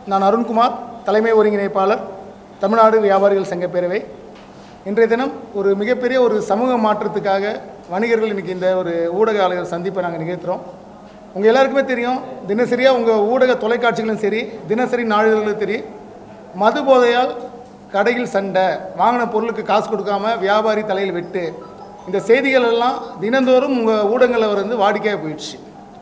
நான் அருண்குமார் தலைமை ஒருங்கிணைப்பாளர் தமிழ்நாடு வியாபாரிகள் சங்க பேரவை இன்றைய தினம் ஒரு மிகப்பெரிய ஒரு சமூக மாற்றத்துக்காக வணிகர்கள் இன்னைக்கு இந்த ஒரு ஊடகவியலாளர் சந்திப்பை நாங்கள் நிகழ்த்துறோம் உங்கள் எல்லாருக்குமே தெரியும் தினசரியாக உங்கள் ஊடக தொலைக்காட்சிகளும் சரி தினசரி நாளிதழ்களும் சரி மது போதையால் கடையில் சண்டை வாங்கின பொருளுக்கு காசு கொடுக்காம வியாபாரி தலையில் வெட்டு இந்த செய்திகள் எல்லாம் தினந்தோறும் உங்கள் ஊடகங்களில் வந்து வாடிக்கையாக போயிடுச்சு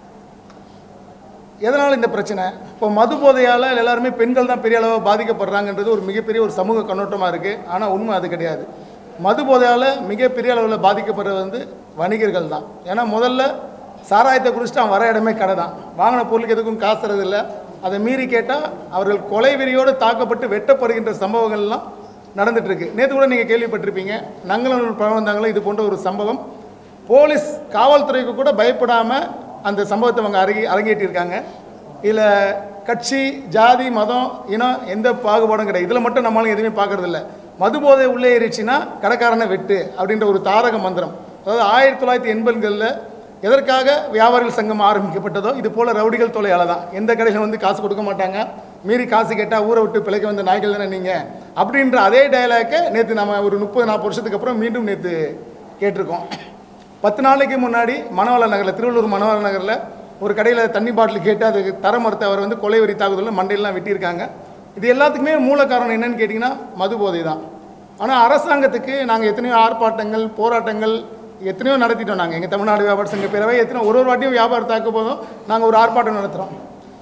எதனால் இந்த பிரச்சனை இப்போ மது போதையால் எல்லாருமே பெண்கள் தான் பெரிய அளவில் பாதிக்கப்படுறாங்கன்றது ஒரு மிகப்பெரிய ஒரு சமூக கண்ணோட்டமாக இருக்குது ஆனால் உண்மை அது கிடையாது மது போதையால் மிகப்பெரிய அளவில் பாதிக்கப்படுறது வந்து வணிகர்கள் தான் ஏன்னா முதல்ல சாராயத்தை குடிச்சிட்டு அவன் வர இடமே கடை தான் வாங்கின பொருளுக்கு எதுக்கும் காசு தரதில்ல அதை மீறி கேட்டால் அவர்கள் கொலை வெறியோடு தாக்கப்பட்டு வெட்டப்படுகின்ற சம்பவங்கள்லாம் நடந்துட்டு இருக்கு நேற்று கூட நீங்கள் கேள்விப்பட்டிருப்பீங்க நங்கலூர் பழவந்தாங்களும் இது போன்ற ஒரு சம்பவம் போலீஸ் காவல்துறைக்கு கூட பயப்படாமல் அந்த சம்பவத்தை அவங்க அரங்கி அரங்கேற்றிருக்காங்க இதில் கட்சி ஜாதி மதம் இனம் எந்த பாகுபாடும் கிடையாது இதில் மட்டும் நம்மளால எதுவுமே பார்க்கறதில்ல மது போதை உள்ளே ஏறிச்சுன்னா கடைக்காரனை வெட்டு அப்படின்ற ஒரு தாரக மந்திரம் அதாவது ஆயிரத்தி தொள்ளாயிரத்தி எண்பதுகளில் எதற்காக வியாபாரிகள் சங்கம் ஆரம்பிக்கப்பட்டதோ இது போல் ரவுடிகள் தொலையால் தான் எந்த கடையில் வந்து காசு கொடுக்க மாட்டாங்க மீறி காசு கேட்டால் ஊரை விட்டு பிழைக்க வந்த நாய்கள் தானே நீங்கள் அப்படின்ற அதே டயலாக்கை நேற்று நம்ம ஒரு முப்பது நாற்பது வருஷத்துக்கு அப்புறம் மீண்டும் நேற்று கேட்டிருக்கோம் பத்து நாளைக்கு முன்னாடி மணவாள நகரில் திருவள்ளூர் மணவாள நகரில் ஒரு கடையில் தண்ணி பாட்டில் கேட்டு அதுக்கு தர மறுத்த அவர் வந்து கொலை வெறி தாக்குதலில் மண்டையெல்லாம் வெட்டியிருக்காங்க இது எல்லாத்துக்குமே மூல காரணம் என்னன்னு கேட்டிங்கன்னா மது போதை தான் ஆனால் அரசாங்கத்துக்கு நாங்கள் எத்தனையோ ஆர்ப்பாட்டங்கள் போராட்டங்கள் எத்தனையோ நடத்திட்டோம் நாங்கள் எங்கள் தமிழ்நாடு வியாபார சங்க பேரவை எத்தனையோ ஒரு ஒரு வாட்டியும் வியாபாரம் தாக்க போதும் நாங்கள் ஒரு ஆர்ப்பாட்டம் நடத்துகிறோம்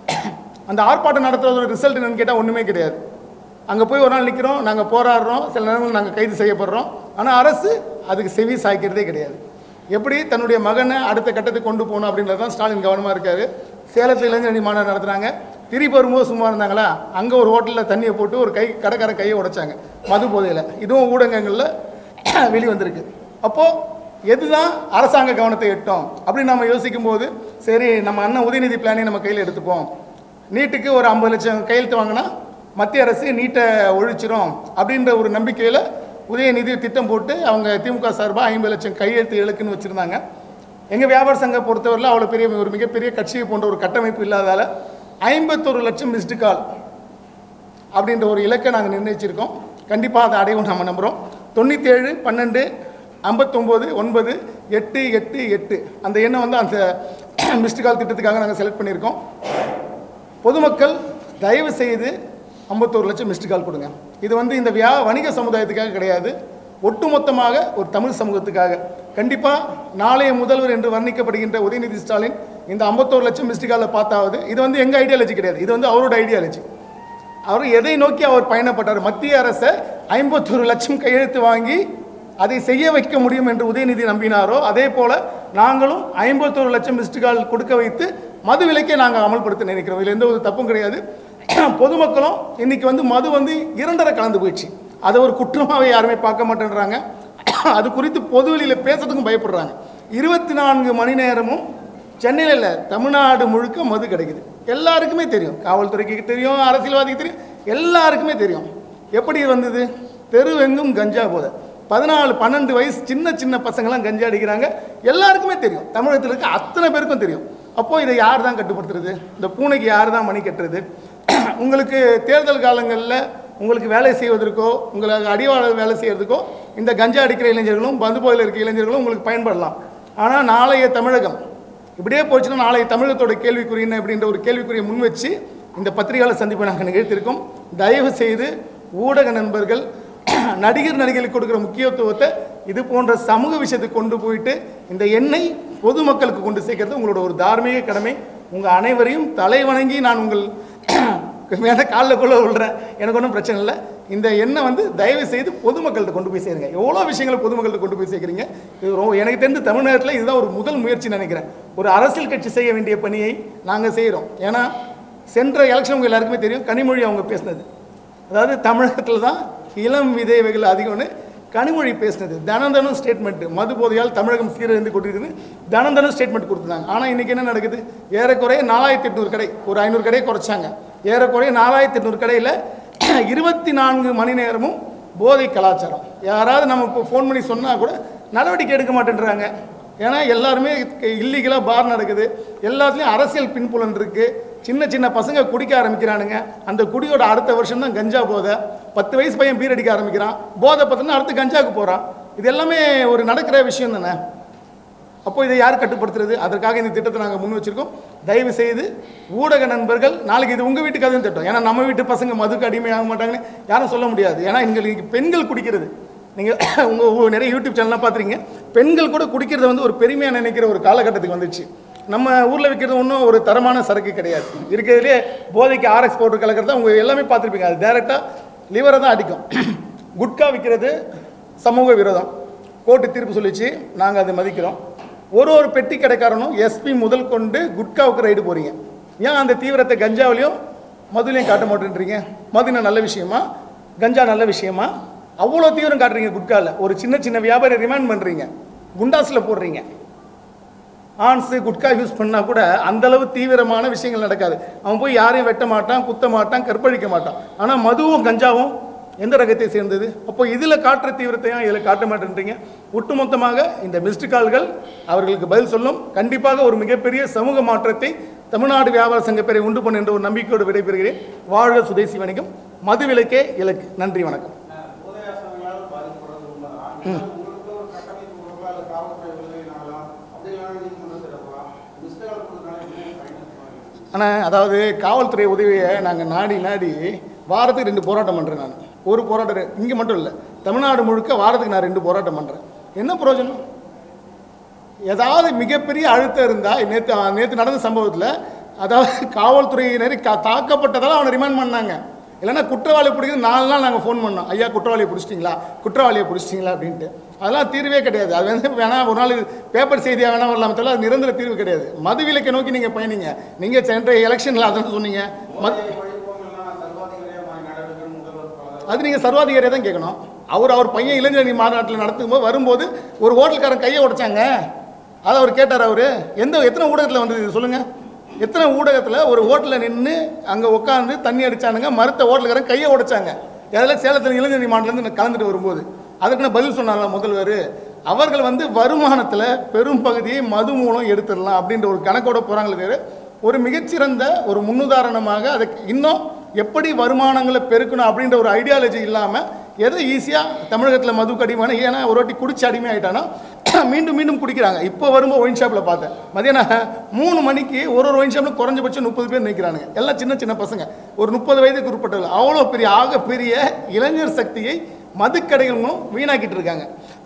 அந்த ஆர்ப்பாட்டம் நடத்துறதோட ரிசல்ட் என்னன்னு கேட்டால் ஒன்றுமே கிடையாது அங்கே போய் ஒரு நாள் நிற்கிறோம் நாங்கள் போராடுறோம் சில நேரங்கள் நாங்கள் கைது செய்யப்படுறோம் ஆனால் அரசு அதுக்கு செவி சாய்க்கிறதே கிடையாது எப்படி தன்னுடைய மகனை அடுத்த கட்டத்துக்கு கொண்டு போகணும் அப்படின்றது தான் ஸ்டாலின் கவனமாக இருக்காரு சேலத்தில் இளைஞரணி மாநாடு நடத்துகிறாங்க திருப்பி வரும்போது சும்மா இருந்தாங்களா அங்கே ஒரு ஹோட்டலில் தண்ணியை போட்டு ஒரு கை கடைக்கார கையை உடைச்சாங்க மது போதையில் இதுவும் ஊடகங்களில் வெளிவந்திருக்கு அப்போது எதுதான் அரசாங்க கவனத்தை எட்டும் அப்படின்னு நம்ம யோசிக்கும் போது சரி நம்ம அண்ணன் உதயநிதி பிளானை நம்ம கையில் எடுத்துப்போம் நீட்டுக்கு ஒரு ஐம்பது லட்சம் கையெழுத்து வாங்கினா மத்திய அரசு நீட்டை ஒழிச்சிரும் அப்படின்ற ஒரு நம்பிக்கையில் உதயநிதி திட்டம் போட்டு அவங்க திமுக சார்பாக ஐம்பது லட்சம் கையெழுத்து இலக்குன்னு வச்சுருந்தாங்க எங்கள் வியாபார சங்கம் பொறுத்தவரையில் அவ்வளோ பெரிய ஒரு மிகப்பெரிய கட்சியை போன்ற ஒரு கட்டமைப்பு இல்லாதால ஐம்பத்தொரு லட்சம் மிஸ்டு கால் அப்படின்ற ஒரு இலக்கை நாங்கள் நிர்ணயிச்சிருக்கோம் கண்டிப்பாக அதை அடையும் நம்ம நம்புகிறோம் தொண்ணூற்றேழு பன்னெண்டு ஐம்பத்தொம்போது ஒன்பது எட்டு எட்டு எட்டு அந்த எண்ணை வந்து அந்த மிஸ்டு கால் திட்டத்துக்காக நாங்கள் செலக்ட் பண்ணியிருக்கோம் பொதுமக்கள் தயவு செய்து ஐம்பத்தோரு லட்சம் மிஸ்டு கால் கொடுங்க இது வந்து இந்த வியா வணிக சமுதாயத்துக்காக கிடையாது ஒட்டுமொத்தமாக ஒரு தமிழ் சமூகத்துக்காக கண்டிப்பாக நாளைய முதல்வர் என்று வர்ணிக்கப்படுகின்ற உதயநிதி ஸ்டாலின் இந்த ஐம்பத்தோரு லட்சம் மிஸ்டு காலை பார்த்தாவது இது வந்து எங்கள் ஐடியாலஜி கிடையாது இது வந்து அவரோட ஐடியாலஜி அவர் எதை நோக்கி அவர் பயணப்பட்டார் மத்திய அரசை ஐம்பத்தொரு லட்சம் கையெழுத்து வாங்கி அதை செய்ய வைக்க முடியும் என்று உதயநிதி நம்பினாரோ அதே போல நாங்களும் ஐம்பத்தொரு லட்சம் மிஸ்டு கால் கொடுக்க வைத்து மது விலைக்கே நாங்கள் அமல்படுத்த நினைக்கிறோம் இதில் எந்த ஒரு தப்பும் கிடையாது பொதுமக்களும் இன்னைக்கு வந்து மது வந்து இரண்டரை கலந்து போயிடுச்சு அதை ஒரு குற்றமாகவே யாருமே பார்க்க மாட்டேன்றாங்க அது குறித்து பொதுவெளியில் பேசுறதுக்கும் பயப்படுறாங்க இருபத்தி நான்கு மணி நேரமும் சென்னையில் இல்லை தமிழ்நாடு முழுக்க மது கிடைக்குது எல்லாருக்குமே தெரியும் காவல்துறைக்கு தெரியும் அரசியல்வாதிக்கு தெரியும் எல்லாருக்குமே தெரியும் எப்படி வந்தது தெருவெங்கும் கஞ்சா போதை பதினாலு பன்னெண்டு வயசு சின்ன சின்ன பசங்களாம் கஞ்சா அடிக்கிறாங்க எல்லாருக்குமே தெரியும் தமிழகத்தில் இருக்க அத்தனை பேருக்கும் தெரியும் அப்போது இதை யார் தான் கட்டுப்படுத்துறது இந்த பூனைக்கு யார் தான் மணி கட்டுறது உங்களுக்கு தேர்தல் காலங்களில் உங்களுக்கு வேலை செய்வதற்கோ உங்களுக்கு அடிவாளர் வேலை செய்வதற்கோ இந்த கஞ்சா அடிக்கிற இளைஞர்களும் பந்து போதையில் இருக்கிற இளைஞர்களும் உங்களுக்கு பயன்படலாம் ஆனால் நாளைய தமிழகம் இப்படியே போச்சுன்னா நாளைய தமிழகத்தோட கேள்விக்குறி என்ன அப்படின்ற ஒரு கேள்விக்குறியை முன் வச்சு இந்த பத்திரிகையாளர் சந்திப்பை நாங்கள் நிகழ்த்தியிருக்கோம் தயவு செய்து ஊடக நண்பர்கள் நடிகர் நடிகைகளுக்கு கொடுக்குற முக்கியத்துவத்தை இது போன்ற சமூக விஷயத்துக்கு கொண்டு போயிட்டு இந்த எண்ணெய் பொதுமக்களுக்கு கொண்டு சேர்க்கறது உங்களோட ஒரு தார்மீக கடமை உங்கள் அனைவரையும் தலை வணங்கி நான் உங்கள் வேணா காலில் கொள்ள விழுறேன் எனக்கு ஒன்றும் பிரச்சனை இல்லை இந்த எண்ணெய் வந்து தயவு செய்து பொதுமக்கள்கிட்ட கொண்டு போய் சேருங்க எவ்வளோ விஷயங்களை பொதுமக்கள்கிட்ட கொண்டு போய் சேர்க்குறீங்க இது ரொம்ப எனக்கு தெரிந்து தமிழ்நாட்டில் இதுதான் ஒரு முதல் முயற்சி நினைக்கிறேன் ஒரு அரசியல் கட்சி செய்ய வேண்டிய பணியை நாங்கள் செய்கிறோம் ஏன்னா சென்ற எலெக்ஷன் உங்கள் எல்லாருக்குமே தெரியும் கனிமொழி அவங்க பேசினது அதாவது தமிழகத்தில் தான் இளம் விதைவைகள் அதிகம்னு கனிமொழி பேசினது தினம் தினம் ஸ்டேட்மெண்ட் மது போதையால் தமிழகம் சீரழிந்து கொண்டிருக்குது தினம் தினம் ஸ்டேட்மெண்ட் கொடுத்துருந்தாங்க ஆனால் இன்றைக்கி என்ன நடக்குது ஏறக்குறைய நாலாயிரத்தி எட்நூறு கடை ஒரு ஐநூறு கடை குறைச்சாங்க ஏறக்குறைய நாலாயிரத்தி எட்நூறு கடையில் இருபத்தி நான்கு மணி நேரமும் போதை கலாச்சாரம் யாராவது நம்ம இப்போ ஃபோன் பண்ணி சொன்னால் கூட நடவடிக்கை எடுக்க மாட்டேன்றாங்க ஏன்னா எல்லாருமே இல்லீகலாக பார் நடக்குது எல்லாத்துலேயும் அரசியல் பின்புலன் இருக்குது சின்ன சின்ன பசங்க குடிக்க ஆரம்பிக்கிறானுங்க அந்த குடியோட அடுத்த வருஷம் தான் கஞ்சா போதை பத்து வயசு பையன் பீர் அடிக்க ஆரம்பிக்கிறான் போதை பார்த்தோன்னா அடுத்து கஞ்சாவுக்கு போகிறான் இது எல்லாமே ஒரு நடக்கிற விஷயம் தானே அப்போ இதை யார் கட்டுப்படுத்துறது அதற்காக இந்த திட்டத்தை நாங்கள் முன் வச்சிருக்கோம் தயவு செய்து ஊடக நண்பர்கள் நாளைக்கு இது உங்கள் வீட்டு கதையும் திட்டம் ஏன்னா நம்ம வீட்டு பசங்க மதுக்கு அடிமையாக மாட்டாங்கன்னு யாரும் சொல்ல முடியாது ஏன்னா எங்களுக்கு பெண்கள் குடிக்கிறது நீங்கள் உங்கள் நிறைய யூடியூப் சேனல்லாம் பார்த்துருங்க பெண்கள் கூட குடிக்கிறத வந்து ஒரு பெருமையாக நினைக்கிற ஒரு காலகட்டத்துக்கு வந்துச்சு நம்ம ஊரில் விற்கிறது ஒன்றும் ஒரு தரமான சரக்கு கிடையாது இருக்கிறதுலே போதைக்கு ஆர்எக்ஸ் பவுடர் கலக்கிறது அவங்க எல்லாமே பார்த்துருப்பீங்க அது டேரெக்டாக லிவரை தான் அடிக்கும் குட்கா விற்கிறது சமூக விரோதம் கோர்ட்டு தீர்ப்பு சொல்லிச்சு நாங்கள் அதை மதிக்கிறோம் ஒரு ஒரு பெட்டி கடைக்காரனும் எஸ்பி முதல் கொண்டு குட்காவுக்கு ரைடு போகிறீங்க ஏன் அந்த தீவிரத்தை கஞ்சாவிலையும் மதுலையும் காட்ட மாட்டேன்றீங்க மதுனா நல்ல விஷயமா கஞ்சா நல்ல விஷயமா அவ்வளோ தீவிரம் காட்டுறீங்க குட்காவில் ஒரு சின்ன சின்ன வியாபாரி ரிமைண்ட் பண்ணுறீங்க குண்டாஸில் போடுறீங்க ஆன்ஸு குட்கா யூஸ் பண்ணால் கூட அந்தளவு தீவிரமான விஷயங்கள் நடக்காது அவன் போய் யாரையும் வெட்ட மாட்டான் குத்த மாட்டான் கற்பழிக்க மாட்டான் ஆனால் மதுவும் கஞ்சாவும் எந்த ரகத்தை சேர்ந்தது அப்போ இதில் காட்டுற தீவிரத்தையும் இதில் காட்ட மாட்டேன்றீங்க ஒட்டுமொத்தமாக இந்த மிஸ்டு கால்கள் அவர்களுக்கு பதில் சொல்லும் கண்டிப்பாக ஒரு மிகப்பெரிய சமூக மாற்றத்தை தமிழ்நாடு வியாபார சங்க பேரை உண்டு பண்ண என்ற ஒரு நம்பிக்கையோடு விடைபெறுகிறேன் வாழ்க சுதேசி வணிகம் மது விலக்கே இலக்கு நன்றி வணக்கம் உதயாசனங்களால் பாதிக்கப்படுறது உண்மைதான். உங்களுக்கு ஒரு கட்டமைப்பு உருவா, இல்ல காவல்துறை உதவினாலோ, அப்படி இல்லைன்னா நீதிமன்றம் சிறப்பா, மிஸ்டேக் கொடுத்தனால எப்படி ஃபைன் பண்ணுவாங்க? ஆனால் அதாவது காவல்துறை உதவியை நாங்கள் நாடி நாடி வாரத்துக்கு ரெண்டு போராட்டம் பண்ணுறேன் நான் ஒரு போராட்டம் இங்கே மட்டும் இல்லை தமிழ்நாடு முழுக்க வாரத்துக்கு நான் ரெண்டு போராட்டம் பண்ணுறேன் என்ன பிரயோஜனம் ஏதாவது மிகப்பெரிய அழுத்தம் இருந்தால் நேற்று நேற்று நடந்த சம்பவத்தில் அதாவது காவல்துறையினர் கா தாக்கப்பட்டதால் அவனை ரிமாண்ட் பண்ணாங்க இல்லைன்னா குற்றவாளி பிடிக்கிறது நாலு நாள் நாங்கள் ஃபோன் பண்ணோம் ஐயா குற்றவாளியை பிடிச்சிட்டிங்களா குற்றவாளியை பிடிச்சிட்டிங்களா அப்படின்ட்டு அதெல்லாம் தீர்வே கிடையாது அது வந்து வேணா ஒரு நாள் பேப்பர் செய்தியாக வேணா வரலாம் தவிர அது நிரந்தர தீர்வு கிடையாது மது விலக்கை நோக்கி நீங்கள் பயணிங்க நீங்கள் சென்ற எலெக்ஷனில் அதான் சொன்னீங்க மத் போதையை ஒழிப்போம்னா சர்வாதிகாரியா மாறி நடவடிக்கை முதல்வர் பாதர் அது நீங்கள் சர்வாதிகாரியை தான் கேட்கணும் அவர் அவர் பையன் இளைஞரணி மாநாட்டில் நடத்தும் போது வரும்போது ஒரு ஹோட்டல்காரன் கையை உடைச்சாங்க அதை அவர் கேட்டார் அவர் எந்த எத்தனை ஊடகத்தில் வந்தது இது சொல்லுங்கள் எத்தனை ஊடகத்தில் ஒரு ஹோட்டலில் நின்று அங்கே உட்காந்து தண்ணி அடிச்சானுங்க மறுத்த ஹோட்டல்காரன் கையை உடைச்சாங்க அதில் சேலத்தில் இளைஞரணி மாநாட்டிலேருந்து கலந்துட்டு வரும்போது அதுக்குன்னு பதில் சொன்னாங்க முதல்வர் அவர்கள் வந்து வருமானத்தில் பெரும் பகுதியை மது மூலம் எடுத்துடலாம் அப்படின்ற ஒரு கணக்கோட போகிறாங்களே தவிர ஒரு மிகச்சிறந்த ஒரு முன்னுதாரணமாக அதுக்கு இன்னும் எப்படி வருமானங்களை பெருக்கணும் அப்படின்ற ஒரு ஐடியாலஜி இல்லாமல் எதை ஈஸியாக தமிழகத்தில் மதுக்கு அடிமையான ஏன்னா ஒரு வாட்டி குடிச்சு அடிமை ஆயிட்டானா மீண்டும் மீண்டும் குடிக்கிறாங்க இப்போ வரும்போது ஒயின் ஷாப்பில் பார்த்தேன் மதியானம் மூணு மணிக்கு ஒரு ஒரு ஒயின் ஷாப்பில் குறைஞ்சபட்சம் முப்பது பேர் நிற்கிறானுங்க எல்லாம் சின்ன சின்ன பசங்க ஒரு முப்பது வயதுக்கு உட்பட்டவர்கள் அவ்வளோ பெரிய ஆக பெரிய இளைஞர் சக்தியை மதுக்கடைகள் மூலம் வீணாக்கிட்டு இருக்காங்க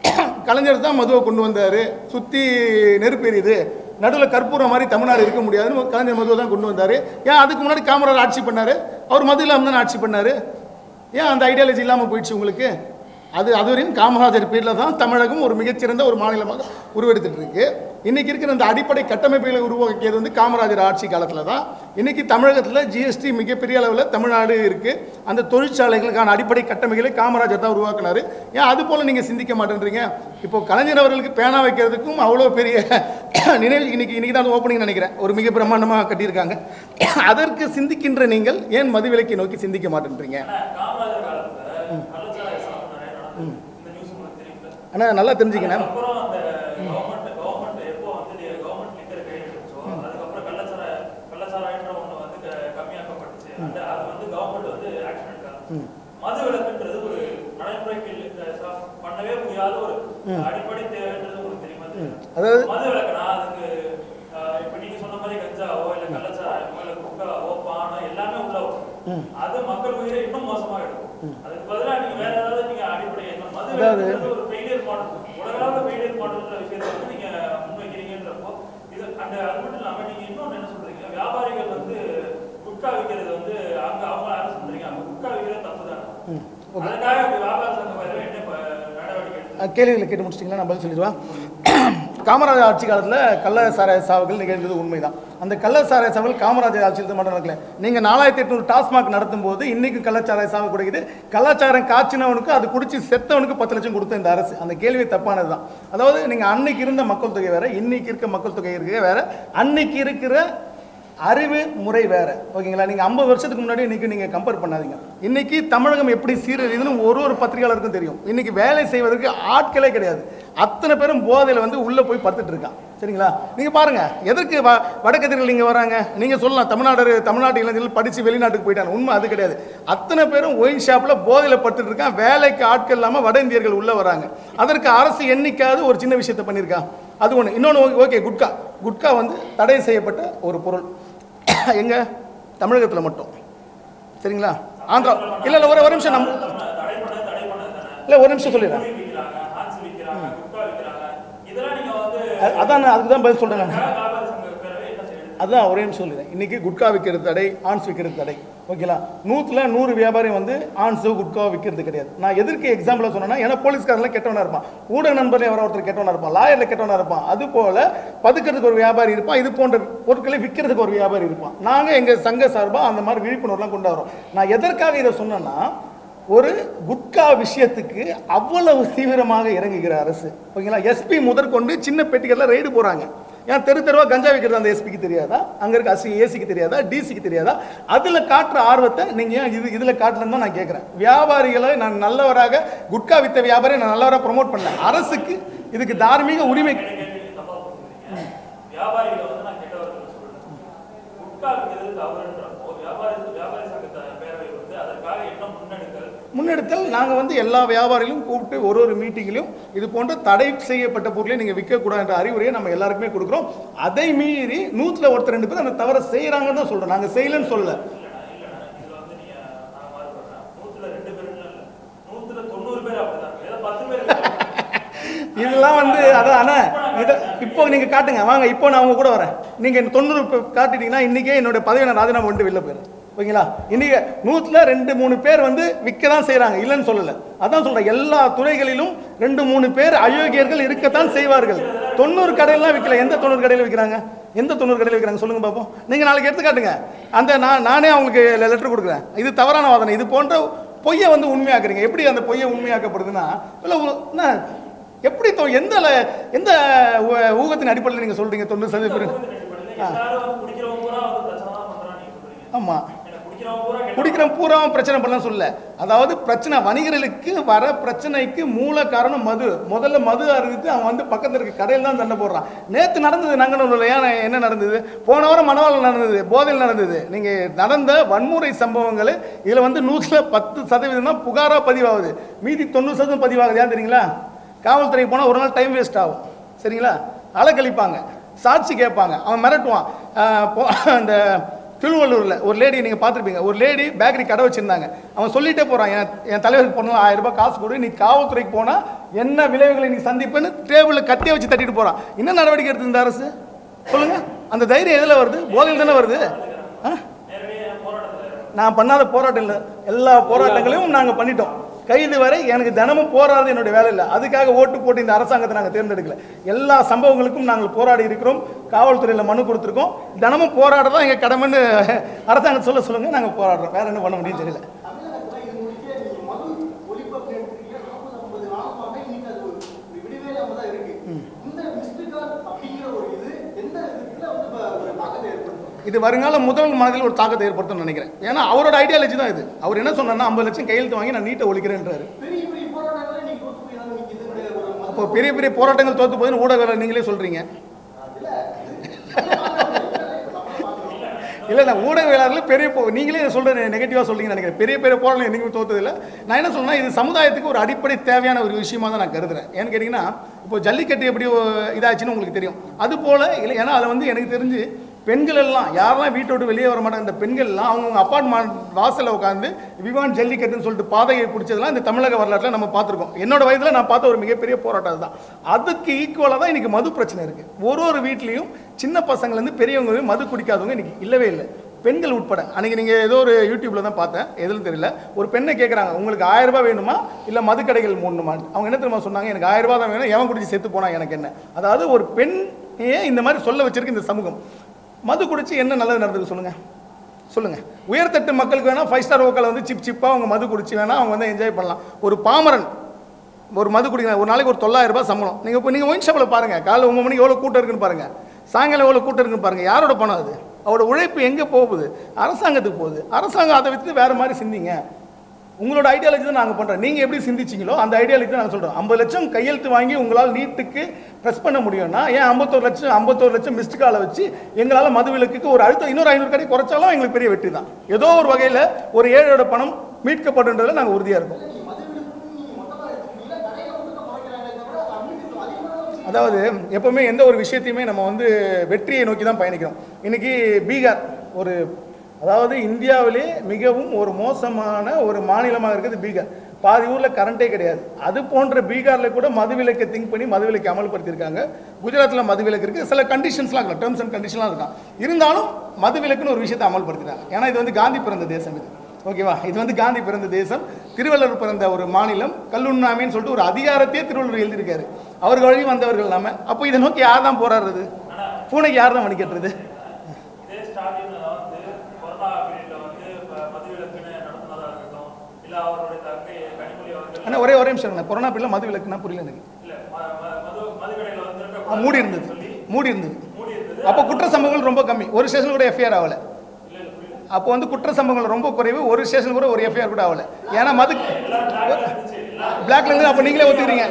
கலைஞர் தான் மதுவை கொண்டு வந்தார் சுற்றி நெருப்பு எரியுது நடுவில் கற்பூரம் மாதிரி தமிழ்நாடு இருக்க முடியாதுன்னு கலைஞர் மதுவை தான் கொண்டு வந்தார் ஏன் அதுக்கு முன்னாடி காமராஜர் ஆட்சி பண்ணார் அவர் மது இல்லாமல் தானே ஆட்சி பண்ணார் ஏன் அந்த ஐடியாலஜி இல்லாமல் போயிடுச்சு உங்களுக்கு அது அதுவரையும் காமராஜர் பேரில் தான் தமிழகம் ஒரு மிகச்சிறந்த ஒரு மாநிலமாக உருவெடுத்துட்டு இருக்கு இன்னைக்கு இருக்கிற அந்த அடிப்படை கட்டமைப்புகளை உருவாக்கியது வந்து காமராஜர் ஆட்சி காலத்தில் தான் இன்னைக்கு தமிழகத்தில் ஜிஎஸ்டி மிகப்பெரிய அளவில் தமிழ்நாடு இருக்குது அந்த தொழிற்சாலைகளுக்கான அடிப்படை கட்டமைப்புகளை காமராஜர் தான் உருவாக்குனாரு ஏன் அது போல் நீங்கள் சிந்திக்க மாட்டேன்றீங்க இப்போ கலைஞர் அவர்களுக்கு பேனா வைக்கிறதுக்கும் அவ்வளோ பெரிய நினைவு இன்னைக்கு இன்னைக்கு தான் ஓப்பனிங் நினைக்கிறேன் ஒரு மிக பிரம்மாண்டமாக கட்டியிருக்காங்க அதற்கு சிந்திக்கின்ற நீங்கள் ஏன் மதுவிலக்கை நோக்கி சிந்திக்க மாட்டேன்றீங்க காமராஜர் காலத்துல கள்ளச்சாராய சாப்பிட்டு நிறைய நடந்தது. இந்த நியூஸ் உங்களுக்கு தெரியுங்களா? ஆனால் நல்லா தெரிஞ்சுக்கணும் அதுக்கப்புறம் அந்த கவர்மெண்ட் கவர்மெண்ட் எப்போ வந்து கவர்மெண்ட் லிக்கர் கையெழுத்துச்சோ அதுக்கப்புறம் கள்ளச்சாராய கள்ளச்சாராயன்ற ஒண்ணு வந்து க- கம்மியாக்கப்பட்டுச்சு அந்த அது வந்து கவர்மெண்ட் வந்து ஆக்ஷன் எடுத்தாங்க மது விலக்குன்றது ஒரு நடைமுறைக்கு இல்ல- ச- பண்ணவே முடியாத ஒரு அடிப்படை தேவைன்றது உங்களுக்கு தெரியுமா தெரியாது அதாவது மது விலக்குனா அதுக்கு ஆஹ், இப்ப நீங்க சொன்ன மாதிரி கஞ்சாவோ இல்ல கள்ளச்சாராயமோ இல்ல குக்காவோ பானோ எல்லாமே உள்ள வரும் அது மக்கள் உயிரை இன்னும் மோசமா எடுக்கும் அதுக்கு பதிலா நீங்க வேற ஏதாவது நீங்க அடிப்படை என்ன மது அதாவது- விலக்குன்றது ஒரு ஃபெயிலியர் மாடல் உலகளவு ஃபெயிலியர் மாடல்ன்ற விஷயத்தை வந்து நீங்க முன்வைக்கிறீங்கன்றப்போ இது அந்த அது மட்டும் இல்லாம நீங்க இன்னொன்னு என்ன சொல்றீங்க வியாபாரிகள் வந்து குட்கா விற்கிறது வந்து அங்க அவங்க அரசு பண்றீங்க அங்க குட்கா விற்கிறது தப்பு தானே அதுக்காக வியாபார சங்க பேரில் என்ன இப்ப நடவடிக்கை எடுத்து அஹ் கேள்விகளை கேட்டு முடிச்சிட்டிங்களா நான் பதில் சொல்லிடுவா காமராஜர் ஆட்சி காலத்தில் கள்ள சாராய சாவுகள் நிகழ்ந்தது உண்மைதான் அந்த கள்ள சாராய சாவுகள் காமராஜர் ஆட்சியில் தான் மட்டும் நடக்கல நீங்கள் நாலாயிரத்தி எட்நூறு டாஸ்மாக் நடத்தும் போது இன்னைக்கு கள்ளச்சாராய சாவு கிடைக்குது கள்ளச்சாரம் காய்ச்சினவனுக்கு அது குடிச்சு செத்தவனுக்கு பத்து லட்சம் கொடுத்த இந்த அரசு அந்த கேள்வி தப்பானது தான் அதாவது நீங்கள் அன்னைக்கு இருந்த மக்கள் தொகை வேற இன்னைக்கு இருக்க மக்கள் தொகை இருக்க வேற அன்னைக்கு இருக்கிற அறிவு முறை வேற ஓகேங்களா நீங்கள் ஐம்பது வருஷத்துக்கு முன்னாடி இன்னைக்கு நீங்கள் கம்பேர் பண்ணாதீங்க இன்னைக்கு தமிழகம் எப்படி சீரழியுதுன்னு ஒரு ஒரு பத்திரிகையாளருக்கும் தெரியும் இன்னைக்கு வேலை செய்வதற்கு ஆட்களே கிடையாது அத்தனை பேரும் போதையில் வந்து உள்ளே போய் படுத்துட்டு இருக்கான் சரிங்களா நீங்கள் பாருங்க எதற்கு வ வடக்கத்திரிகள் இங்கே வராங்க நீங்கள் சொல்லலாம் தமிழ்நாடு தமிழ்நாட்டு இளைஞர்கள் படித்து வெளிநாட்டுக்கு போயிட்டாங்க உண்மை அது கிடையாது அத்தனை பேரும் ஒயின் ஷாப்பில் போதையில் படுத்துட்டு இருக்கான் வேலைக்கு ஆட்கள் இல்லாமல் வட இந்தியர்கள் உள்ளே வராங்க அதற்கு அரசு என்னைக்காவது ஒரு சின்ன விஷயத்தை பண்ணியிருக்கா அது ஒன்று இன்னொன்று ஓகே குட்கா குட்கா வந்து தடை செய்யப்பட்ட ஒரு பொருள் எங்க தமிழகத்தில் மட்டும் சரிங்களா ஆந்திரா இல்லை இல்லை ஒரு ஒரு நிமிஷம் நம்ம தடை பண்ண தடை பண்ணது தானே இல்லை ஒரு நிமிஷம் சொல்லிடுறேன் பூரி விற்கிறாங்க ஹான்ஸ் விற்கிறாங்க குட்கா விற்கிறாங்க இதெல்லாம் நீங்க வந்து அ- அதான் நான் அதுக்கு தான் பதில் சொல்கிறேன் நான் கழக வியாபாரி சங்க பேரவை என்ன செய்யுது அதுதான் ஒரே நிமிஷம் சொல்லிடுறேன் இன்னைக்கு குட்கா விற்கிறது தடை ஆன்ஸ் விற்கிறது தடை ஓகேங்களா நூற்றில் நூறு வியாபாரி வந்து ஆன்ஸு குட்கா விற்கிறது கிடையாது நான் எதற்கு எக்ஸாம்பிளாக சொன்னேன்னா ஏன்னா போலீஸ்காரெல்லாம் கெட்டவனா இருப்பான் ஊடக நண்பர்ல யாரோ ஒருத்தர் கெட்டவனா இருப்பான் லாயரில் கெட்டவனா இருப்பான் அது போல பதுக்கிறதுக்கு ஒரு வியாபாரி இருப்பான் இது போன்ற பொருட்களை விற்கிறதுக்கு ஒரு வியாபாரி இருப்பான் நாங்கள் எங்கள் சங்க சார்பாக அந்த மாதிரி விழிப்புணர்வுலாம் கொண்டு வரோம் நான் எதற்காக இதை சொன்னேன்னா ஒரு குட்கா விஷயத்துக்கு அவ்வளவு தீவிரமாக இறங்குகிற அரசு ஓகேங்களா எஸ்பி முதற்கொண்டு சின்ன பெட்டிகளில் ரெய்டு போகிறாங்க ஏன் தெரு தெருவா கஞ்சா விற்கிறது அந்த எஸ்பிக்கு தெரியாதா அங்கே இருக்க அசி ஏசிக்கு தெரியாதா டிசிக்கு தெரியாதா அதில் காட்டுற ஆர்வத்தை நீங்கள் ஏன் இது இதில் காட்டலன்னு தான் நான் கேட்குறேன் வியாபாரிகளை நான் நல்லவராக குட்கா வித்த வியாபாரி நான் நல்லவராக ப்ரொமோட் பண்ணேன் அரசுக்கு இதுக்கு தார்மீக உரிமை கேள்வி தப்பா புரிஞ்சுக்கிறீங்க வியாபாரிகளை வந்து நான் கெட்டவர்கள் சொல்றேன் குட்கா விற்கிறது தவறுன்றப்போ வியாபாரி வியாபாரி சங்க த- பேரவை வந்து அதற்காக என்ன முன்னெடுக்கல் முன்னெடுத்தல் நாங்கள் வந்து எல்லா வியாபாரிகளும் கூப்பிட்டு ஒரு ஒரு மீட்டிங்லையும் இது போன்ற தடை செய்யப்பட்ட பொருளை நீங்கள் விற்கக்கூடாது என்ற அறிவுரையை நம்ம எல்லாருக்குமே கொடுக்குறோம் அதை மீறி நூற்றில் ஒருத்தர் ரெண்டு பேர் அந்த தவறை செய்கிறாங்கன்னு தான் சொல்கிறோம் நாங்கள் செய்யலைன்னு சொல்லல இல்லைண்ணா இல்லைண்ணா இதுல வந்து நீங்க நான் மாதிரி சொல்றேன் நூத்துல ரெண்டு பேர் இல்ல நூத்துல தொண்ணூறு பேர் அப்படிதான் ஏதோ பத்து பேர் இருக்காங்க. இதெல்லாம் வந்து அதான் அண்ணா இதை இப்போ நீங்கள் காட்டுங்க வாங்க இப்போ நான் உங்க கூட வரேன் நீங்கள் தொண்ணூறு இப்போ காட்டிட்டீங்கன்னா இன்றைக்கே என்னோட பதவி நான் ராஜினாமா பண்ணிட்டு வெளில போயிடுறேன் ஓகேங்களா இன்னைக்கு நூற்றில் ரெண்டு மூணு பேர் வந்து விற்க தான் செய்கிறாங்க இல்லைன்னு சொல்லலை அதான் சொல்கிறேன் எல்லா துறைகளிலும் ரெண்டு மூணு பேர் அயோக்கியர்கள் இருக்கத்தான் செய்வார்கள் தொண்ணூறு கடையிலாம் விற்கல எந்த தொண்ணூறு கடையில் விற்கிறாங்க எந்த தொண்ணூறு கடையில் விற்கிறாங்க சொல்லுங்க பார்ப்போம் நீங்கள் நாளைக்கு எடுத்துக்காட்டுங்க அந்த நான் நானே அவங்களுக்கு லெட்டர் கொடுக்குறேன் இது தவறான வாதனை இது போன்ற பொய்யை வந்து உண்மையாக்குறீங்க எப்படி அந்த பொய்யை உண்மையாக்கப்படுதுன்னா இல்லை என்ன எப்படி தோ- எந்த ல- எந்த ஊ- ஊகத்தின் அடிப்படையில் நீங்க சொல்றீங்க தொண்ணூறு சதவீதம் பேர் எல்லாரும் வந்து குடிக்கிறவங்க பூரா வந்து பிரச்சனை தான் பண்றான்னு நீங்க சொல்றீங்க ஆமா எனக்கு குடிக்கிறவங்க பூரா கெட்ட குடிக்கிற பூரா பிரச்சனை பண்ணலாம் சொல்ல அதாவது பிரச்சனை வணிகர்களுக்கு வர பிரச்சனைக்கு மூல காரணம் மது முதல்ல மது அருந்துட்டு அவன் வந்து பக்கத்துல இருக்க கடையில் தான் சண்டை போடுறான் நேத்து நடந்தது நங்கநல்லூர்ல ஏன் என்ன நடந்தது போன வாரம் மணவாளம் நடந்தது போதையில் நடந்தது நீங்க நடந்த வன்முறை சம்பவங்கள் இதுல வந்து நூற்றுல பத்து சதவீதம் தான் புகாரா பதிவாகுது மீதி தொண்ணூறு சதவீதம் பதிவாகுது ஏன் தெரியுங்களா காவல்துறைக்கு போனால் ஒரு நாள் டைம் வேஸ்ட் ஆகும் சரிங்களா அலக்கழிப்பாங்க சாட்சி கேட்பாங்க அவன் மிரட்டுவான் ஆஹ் போ- அந்த திருவள்ளூரில் ஒரு லேடி நீங்கள் பார்த்துருப்பீங்க ஒரு லேடி பேக்கரி கடை வச்சுருந்தாங்க அவன் சொல்லிட்டே போகிறான் என் என் தலைவருக்கு போனால் ஆயிரம் ரூபாய் காசு கொடு நீ காவல்துறைக்கு போனால் என்ன விளைவுகளை நீ சந்திப்பேன்னு டேபிளில் கத்தியை வச்சு தட்டிட்டு போகிறான் என்ன நடவடிக்கை எடுத்து இந்த அரசு சொல்லுங்கள் அந்த தைரியம் எதில் வருது போதையில் தானே வருது ஆ நேரடியாக போராட்டத்தில் நான் பண்ணாத போராட்டம் இல்லை எல்லா போராட்டங்களையும் நாங்கள் பண்ணிட்டோம் கைது வரை எனக்கு தினமும் போராடுறது என்னுடைய வேலை இல்லை அதுக்காக ஓட்டு போட்டு இந்த அரசாங்கத்தை நாங்கள் தேர்ந்தெடுக்கல எல்லா சம்பவங்களுக்கும் நாங்கள் போராடி இருக்கிறோம் காவல்துறையில் மனு கொடுத்துருக்கோம் தினமும் போராடுறதா எங்கள் கடமைன்னு அரசாங்கத்தை சொல்ல சொல்லுங்க நாங்கள் போராடுறோம் வேற என்ன பண்ண முடியும் தெரியல தமிழகத்துல இது முடிக்க நீங்க மது ஒழிப்பு அப்படின்னு எடுத்துக்கிட்டீங்க நாற்பது ஐம்பது நாளமாவே இன்னைக்கு அது ஒரு விடுவே இல்லாம தான் இருக்கு இந்த மிஸ்டு கால் அப்படிங்கிற ஒரு இது எந்த இதுல வந்து இப்ப ஒரு தாக்கத்தை ஏற்படுத்தும் இது வருங்கால முதல் மனதில் ஒரு தாக்கத்தை ஏற்படுத்தும்னு நினைக்கிறேன் ஏன்னா அவரோட ஐடியாலஜி தான் இது அவர் என்ன சொன்னார்னா ஐம்பது லட்சம் கையெழுத்து வாங்கி நான் நீட்டை ஒழிக்கிறேன்றாரு பெரிய பெரிய போராட்டங்களே இன்னைக்கு தோத்து போய் தான் நிற்கிது ஒரு மது அப்போ பெரிய பெரிய போராட்டங்கள் தோத்து போகுதுன்னு ஊடக நீங்களே சொல்றீங்க இல்லை நான் ஊடகவியலாளர்கள் பெரிய போ நீங்களே இதை சொல்கிற நெகட்டிவாக சொல்றீங்கன்னு நினைக்கிறேன் பெரிய பெரிய போராட்டம் என்றைக்குமே தோத்ததில்லை நான் என்ன சொல்றேன்னா இது சமுதாயத்துக்கு ஒரு அடிப்படை தேவையான ஒரு விஷயமா தான் நான் கருதுறேன் ஏன்னு கேட்டிங்கன்னா இப்போ ஜல்லிக்கட்டு எப்படி ஒ- இதாச்சுன்னு உங்களுக்கு தெரியும் அது போல் இல்லை ஏன்னா அதில் வந்து எனக்கு தெரிஞ்சு பெண்கள் எல்லாம் யாரெல்லாம் வீட்டை விட்டு வெளியே வர மாட்டாங்க இந்த பெண்கள் எல்லாம் அவங்கவுங்க அப்பார்ட்மெண்ட் வாசலில் உட்காந்து விவான் ஜல்லிக்கட்டுன்னு சொல்லிட்டு பாதையை பிடிச்சதெல்லாம் இந்த தமிழக வரலாற்றில் நம்ம பார்த்துருக்கோம் என்னோட வயதில் நான் பார்த்த ஒரு மிகப்பெரிய போராட்டம் அதுதான் அதுக்கு ஈக்குவலாக தான் இன்னைக்கு மது பிரச்சனை இருக்குது ஒரு ஒரு வீட்லேயும் சின்ன பசங்கள்லேருந்து பெரியவங்க வரையும் மது குடிக்காதவங்க இன்னைக்கு இல்லவே இல்லை பெண்கள் உட்பட அன்னைக்கு நீங்கள் ஏதோ ஒரு யூடியூப்ல தான் பார்த்தேன் எதுவும் தெரியல ஒரு பெண்ணை கேட்குறாங்க உங்களுக்கு ஆயிரம் ரூபாய் வேணுமா இல்லை மது கடைகள் மூடணுமா அவங்க என்ன தெரியுமா சொன்னாங்க எனக்கு ஆயிரம் ரூபாய் தான் வேணும் எவன் குடிச்சு செத்து போனா எனக்கு என்ன அதாவது ஒரு பெண் ஏன் இந்த மாதிரி சொல்ல வச்சிருக்கு இந்த சமூகம் மது குடிச்சு என்ன நல்லது நடந்தது சொல்லுங்க சொல்லுங்க உயர்தட்டு மக்களுக்கு வேணா ஃபைவ் ஸ்டார் ஹோட்டல் வந்து சிப் சிப்பா அவங்க மது குடிச்சு வேணா அவங்க வந்து என்ஜாய் பண்ணலாம் ஒரு பாமரன் ஒரு மது குடிக்கிற ஒரு நாளைக்கு ஒரு தொள்ளாயிரம் ரூபாய் சம்பளம் நீங்கள் இப்போ நீங்கள் ஒயின் ஷாப்பில் பாருங்கள் காலைல ஒன்பது மணிக்கு எவ்வளோ கூட்டம் இருக்குன்னு பாருங்கள் சாயங்காலம் எவ்வளோ கூட்டம் இருக்குன்னு பாருங்கள் யாரோட பணம் அது அவரோட உழைப்பு எங்கே போகுது அரசாங்கத்துக்கு போகுது அரசாங்கம் அதை வச்சு வேறு மாதிரி சிந்திங்க உங்களோட ஐடியாலஜி தான் நாங்கள் பண்ணுறோம் நீங்கள் எப்படி சிந்திச்சிங்களோ அந்த ஐடியாலஜி தான் நாங்கள் சொல்கிறோம் ஐம்பது லட்சம் கையெழுத்து வாங்கி உங்களால் நீட்டுக்கு ப்ரெஸ் பண்ண முடியும்னா ஏன் ஐம்பத்தோரு லட்சம் ஐம்பத்தோரு லட்சம் மிஸ்டு காலை வச்சு எங்களால் மதுவிலக்குக்கு ஒரு அழுத்தம் இன்னொரு ஐநூறு கடை குறைச்சாலும் எங்களுக்கு பெரிய வெற்றி தான் ஏதோ ஒரு வகையில் ஒரு ஏழையோட பணம் மீட்கப்படுன்றதுல நாங்கள் உறுதியாக இருக்கோம் அதாவது எப்பவுமே எந்த ஒரு விஷயத்தையுமே நம்ம வந்து வெற்றியை நோக்கி தான் பயணிக்கிறோம் இன்னைக்கு பீகார் ஒரு அதாவது இந்தியாவிலே மிகவும் ஒரு மோசமான ஒரு மாநிலமாக இருக்குது பீகார் பாதி ஊரில் கரண்ட்டே கிடையாது அது போன்ற பீகாரில் கூட மதுவிலக்கை திங்க் பண்ணி மதுவிலக்கை அமல்படுத்தியிருக்காங்க குஜராத்தில் மதுவிலக்கு இருக்குது சில கண்டிஷன்ஸ்லாம் இருக்கலாம் டேர்ம்ஸ் அண்ட் கண்டிஷன்லாம் இருக்கான் இருந்தாலும் மதுவிலக்குன்னு ஒரு விஷயத்தை அமல்படுத்திட்டாங்க ஏன்னா இது வந்து காந்தி பிறந்த தேசம் இது ஓகேவா இது வந்து காந்தி பிறந்த தேசம் திருவள்ளுவர் பிறந்த ஒரு மாநிலம் கல்லுண்ணாமைன்னு சொல்லிட்டு ஒரு அதிகாரத்தையே திருவள்ளுவர் எழுதியிருக்காரு அவர்கள் வழி வந்தவர்கள் நாம அப்போ இதை நோக்கி யார் தான் போராடுறது பூனைக்கு யார் தான் வணிகட்டுறது இதே ஸ்டாலின் வந்து கொரோனா பீரியட்ல வந்து இப்ப மதுவிலக்குன்னு நடத்தினதா இருக்கட்டும் இல்ல அவருடைய தங்கை கனிமொழி அவர்கள் ஆனால் ஒரே ஒரே நிமிஷம் இருங்க கொரோனா பிள்ளை மது விலக்குனா புரியல எனக்கு இல்ல ம- ம- மது மதுக்கடையில வந்து ஆ, இருக்க மூடி இருந்தது மூடி இருந்தது மூடி இருந்தது அப்போ குற்ற சம்பவங்கள் ரொம்ப கம்மி ஒரு ஸ்டேஷன் கூட எஃப்ஐஆர் ஆகல அப்போ வந்து குற்ற சம்பவங்கள் ரொம்ப குறைவு ஒரு ஸ்டேஷன் கூட ஒரு எஃப்ஐஆர் கூட ஆகல ஏன்னா மது பிளாக்ல இருந்து அப்போ நீங்களே ஒத்துக்கிறீங்க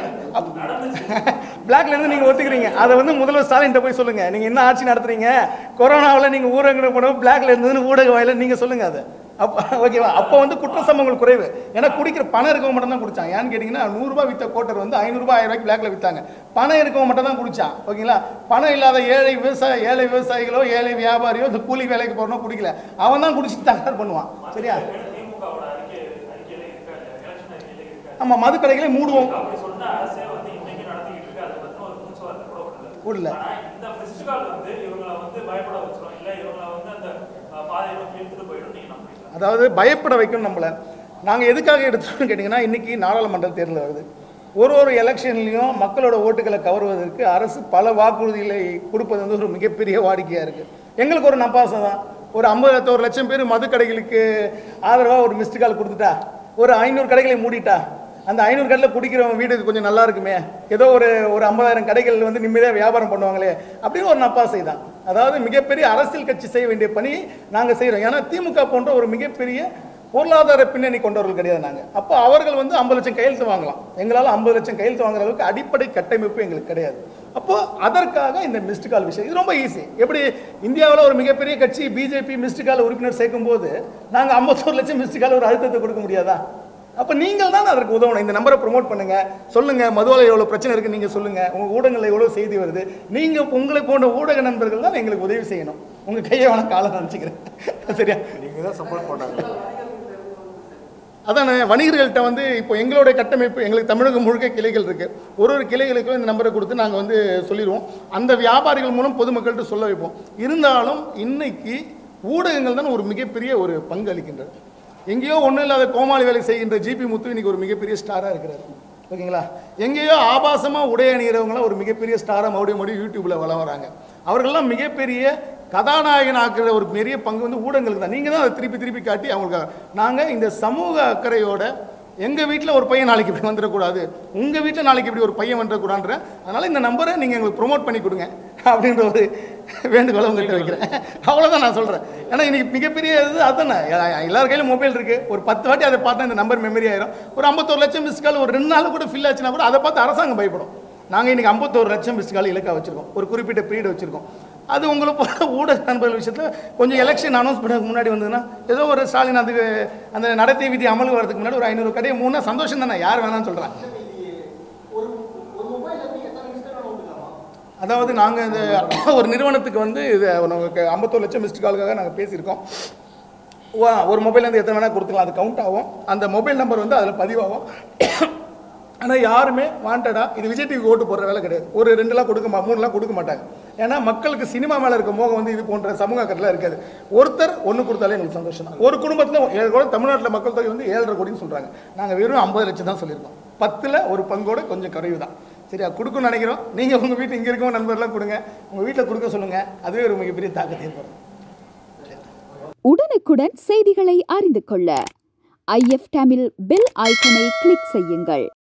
பிளாக்ல இருந்து நீங்க ஒத்துக்கிறீங்க அதை வந்து முதல்வர் ஸ்டாலின் போய் சொல்லுங்க நீங்க என்ன ஆட்சி நடத்துறீங்க கொரோனாவில் நீங்க ஊடகம் போனோம் பிளாக்ல இருந்ததுன்னு ஊடக வாயில நீங்க சொல்லுங்க அதை அப்போ ஓகேவா அப்போ வந்து குற்ற சம்பவங்கள் குறைவு ஏன்னா குடிக்கிற பணம் இருக்கவங்க மட்டும் தான் குடிச்சான் ஏன்னு கேட்டிங்கன்னா நூறுரூபா வித்த கோட்டர் வந்து ஐநூறுரூபா ஆயிரம் ரூபாய்க்கு பிளாக்ல வித்தாங்க பணம் இருக்கவங்க மட்டும் தான் குடிச்சான் ஓகேங்களா பணம் இல்லாத ஏழை விவசாய ஏழை விவசாயிகளோ ஏழை வியாபாரியோ இந்த கூலி வேலைக்கு போறனோ குடிக்கல அவன் தான் குடிச்சிட்டு தகராறு பண்ணுவான் சரியா திமுகவோட அறிக்கை அறிக்கையில இருக்கா எலெக்ஷன் அறிக்கையில இருக்கா ஆமா மது கடைகளை மூடுவோம் அப்படி சொன்ன அரசே வந்து இன்னைக்கு நடத்திக்கிட்டு இருக்கு அதை பத்தின ஒரு மூச்சு வார்த்தை கூட விடல விடல. ஆனா இந்த மிஸ்டு கால் வந்து இவங்களை வந்து பயப்பட வச்சிரும் இல்ல இவங்களை வந்து அந்த அஹ், பாதையை நோக்கி இழுத்துட்டு போயிடும் நீங்க நம்புறீங்களா அதாவது பயப்பட வைக்கணும் நம்மளை நாங்கள் எதுக்காக எடுத்தோம்னு கேட்டிங்கன்னா இன்றைக்கி நாடாளுமன்ற தேர்தல் வருது ஒரு ஒரு எலெக்ஷன்லையும் மக்களோட ஓட்டுகளை கவருவதற்கு அரசு பல வாக்குறுதிகளை கொடுப்பது வந்து ஒரு மிகப்பெரிய வாடிக்கையாக இருக்குது எங்களுக்கு ஒரு நப்பாசம் தான் ஒரு ஐம்பது ஒரு லட்சம் பேர் மது கடைகளுக்கு ஆதரவாக ஒரு மிஸ்டு கால் கொடுத்துட்டா ஒரு ஐநூறு கடைகளை மூடிட்டா அந்த ஐநூறு கடையில் குடிக்கிறவங்க வீடு கொஞ்சம் நல்லா இருக்குமே ஏதோ ஒரு ஒரு ஐம்பதாயிரம் கடைகள் வந்து நிம்மதியாக வியாபாரம் பண்ணுவாங்களே அப்படின்னு ஒரு நப்பாசை தான் அதாவது மிகப்பெரிய அரசியல் கட்சி செய்ய வேண்டிய பணி நாங்கள் செய்கிறோம் ஏன்னா திமுக போன்ற ஒரு மிகப்பெரிய பொருளாதார பின்னணி கொண்டவர்கள் கிடையாது நாங்கள் அப்போ அவர்கள் வந்து ஐம்பது லட்சம் கையெழுத்து வாங்கலாம் எங்களால் ஐம்பது லட்சம் கையெழுத்து வாங்குற அளவுக்கு அடிப்படை கட்டமைப்பு எங்களுக்கு கிடையாது அப்போ அதற்காக இந்த மிஸ்டு கால் விஷயம் இது ரொம்ப ஈஸி எப்படி இந்தியாவில் ஒரு மிகப்பெரிய கட்சி பிஜேபி மிஸ்டு கால் உறுப்பினர் சேர்க்கும் போது நாங்கள் ஐம்பத்தோரு லட்சம் மிஸ்டு கால் ஒரு அழுத்தத்தை கொடுக்க முடியாதா அப்போ நீங்கள் தான் அதற்கு உதவணும் இந்த நம்பரை ப்ரோமோட் பண்ணுங்க சொல்லுங்க மதுவால எவ்வளோ பிரச்சனை இருக்கு நீங்க சொல்லுங்க உங்க ஊடகங்களில் எவ்வளோ செய்தி வருது நீங்க உங்களை போன்ற ஊடக நண்பர்கள் தான் எங்களுக்கு உதவி செய்யணும் உங்க கையை வேணா காலை நினச்சிக்கிறேன் சரியா நீங்கள் தான் சப்போர்ட் பண்ணாங்க அதானே வணிகர்கள்ட்ட வந்து இப்போ எங்களுடைய கட்டமைப்பு எங்களுக்கு தமிழகம் முழுக்க கிளைகள் இருக்கு ஒரு ஒரு கிளைகளுக்கும் இந்த நம்பரை கொடுத்து நாங்கள் வந்து சொல்லிடுவோம் அந்த வியாபாரிகள் மூலம் பொதுமக்கள்கிட்ட சொல்ல வைப்போம் இருந்தாலும் இன்னைக்கு ஊடகங்கள் தான் ஒரு மிகப்பெரிய ஒரு பங்கு அளிக்கின்றது எங்கேயோ ஒன்றும் இல்லாத கோமாளி வேலை செய்கின்ற ஜிபி முத்து இன்னைக்கு ஒரு மிகப்பெரிய ஸ்டாராக இருக்கிறார் ஓகேங்களா எங்கேயோ ஆபாசமாக உடை அணிகிறவங்களாம் ஒரு மிகப்பெரிய ஸ்டாராக மறுபடியும் மறுபடியும் யூடியூப்பில் வள வராங்க அவர்கள்லாம் மிகப்பெரிய கதாநாயகன் ஆக்குற ஒரு பெரிய பங்கு வந்து ஊடகங்களுக்கு தான் நீங்கள் தான் அதை திருப்பி திருப்பி காட்டி அவங்களுக்கு நாங்கள் இந்த சமூக அக்கறையோட எங்கள் வீட்டில் ஒரு பையன் நாளைக்கு இப்படி வந்துடக்கூடாது உங்கள் வீட்டில் நாளைக்கு இப்படி ஒரு பையன் வந்துடக்கூடாதுன்ற அதனால் இந்த நம்பரை நீங்கள் எங்களுக்கு ப்ரொமோட் பண்ணி கொடுங்க அப்படின்ற ஒரு வேண்டுகோளை உங்கள்கிட்ட வைக்கிறேன் அவ்வளோதான் நான் சொல்கிறேன் ஏன்னா இன்னைக்கு மிகப்பெரிய இது அதுதானே எ- எல்லார் கையிலும் மொபைல் இருக்குது ஒரு பத்து வாட்டி அதை பார்த்தா இந்த நம்பர் மெமரி ஆயிரும் ஒரு ஐம்பத்தோரு லட்சம் மிஸ் கால் ஒரு ரெண்டு நாள் கூட ஃபில் ஆச்சுன்னா கூட அதை பார்த்து அரசாங்கம் பயப்படும் நாங்கள் இன்றைக்கி ஐம்பத்தோரு லட்சம் மிஸ் கால் இலக்கா வச்சுருக்கோம் ஒரு குறிப்பிட்ட பீரியட் வச்சுருக்கோம் அது உங்களை போல ஊடக நண்பர்கள் விஷயத்தில் கொஞ்சம் எலெக்ஷன் அனௌன்ஸ் பண்ணதுக்கு முன்னாடி வந்ததுன்னா ஏதோ ஒரு ஸ்டாலின் அதுக்கு அந்த நடத்தை விதி அமல் வரதுக்கு முன்னாடி ஒரு ஐநூறு கடையை மூணா சந்தோஷம் தானே யார் வேணாம்னு சொல்கிறாங்க ஒரு ஒரு மொபைல் வந்து எத்தனை மிஸ்டர் வேணும் விட்டுக்கலாமா அதாவது நாங்கள் இந்த ஒரு நிறுவனத்துக்கு வந்து இது நமக்கு ஐம்பத்தோரு லட்சம் மிஸ்டு காலுக்காக நாங்கள் பேசியிருக்கோம் வா- ஒரு மொபைல் வந்து எத்தனை வேணால் கொடுத்துக்கலாம் அது கவுண்ட் ஆகும் அந்த மொபைல் நம்பர் வந்து அதில் பதிவாகும் ஆனால் யாருமே வாண்டடா இது விஜய் டிவி ஓட்டு போடுற வேலை கிடையாது ஒரு ரெண்டுலாம் கொடுக்க மா மூணுலாம் கொடுக்க மாட்டாங்க ஏன்னா மக்களுக்கு சினிமா மேலே இருக்க மோகம் வந்து இது போன்ற சமூக அக்கறைலாம் இருக்காது ஒருத்தர் ஒன்று கொடுத்தாலே எங்களுக்கு சந்தோஷம் தான் ஒரு குடும்பத்தில் ஏழு கூட தமிழ்நாட்டில் மக்கள் தொகை வந்து ஏழரை கோடின்னு சொல்கிறாங்க நாங்கள் வெறும் ஐம்பது லட்சம் தான் சொல்லியிருக்கோம் பத்தில் ஒரு பங்கோட கொஞ்சம் குறைவு தான் சரியா கொடுக்கணும்னு நினைக்கிறோம் நீங்கள் உங்கள் வீட்டில் இங்கே இருக்கவங்க நண்பர்லாம் கொடுங்க உங்கள் வீட்டில் கொடுக்க சொல்லுங்கள் அதுவே ஒரு மிகப்பெரிய தாக்கத்தை ஏற்படும் உடனுக்குடன் செய்திகளை அறிந்து கொள்ள ஐஎஃப் தமிழ் பெல் ஐக்கனை கிளிக் செய்யுங்கள்